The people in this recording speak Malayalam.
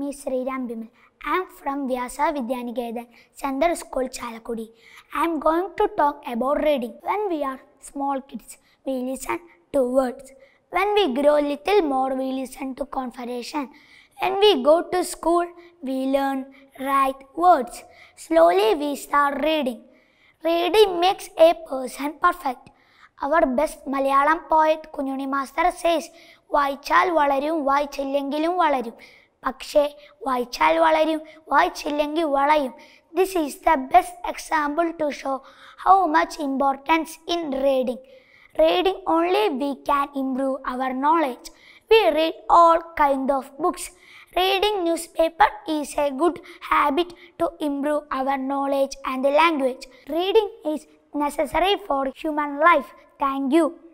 is Sriram Bimal. I am from Vyasa Vidyaniketan, Center School, Chalakudi. I am going to talk about reading. When we are small kids, we listen to words. When we grow little more, we listen to conversation. When we go to school, we learn, write words. Slowly we start reading. Reading makes a person perfect. Our best Malayalam poet Kunjunni master says വായിച്ചാൽ വളരും വായിച്ചില്ലെങ്കിലും വളരും പക്ഷേ വായിച്ചാൽ വളരും വായിച്ചില്ലെങ്കിൽ വളയും this is the best example to show how much importance in reading reading only we can improve our knowledge we read all kind of books Reading newspaper is a good habit to improve our knowledge and language. Reading is necessary for human life. Thank you.